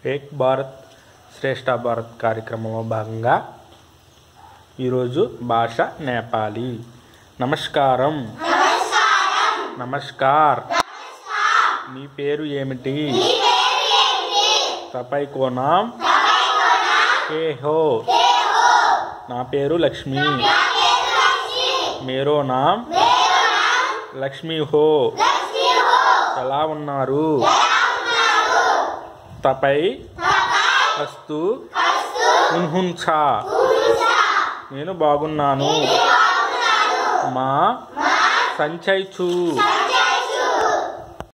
ఏక్ భారత్ శ్రేష్ఠ భారత్ కార్యక్రమంలో భాగంగా ఈరోజు భాష నేపాలీ నమస్కారం నమస్కార్ నీ పేరు ఏమిటి తపై కోనాం కే హో నా పేరు లక్ష్మి మేరో నామ్ లక్ష్మి హో ఎలా ఉన్నారు తపై అస్తు ఉన్హున్ఛా నేను బాగున్నాను మా సంచైచు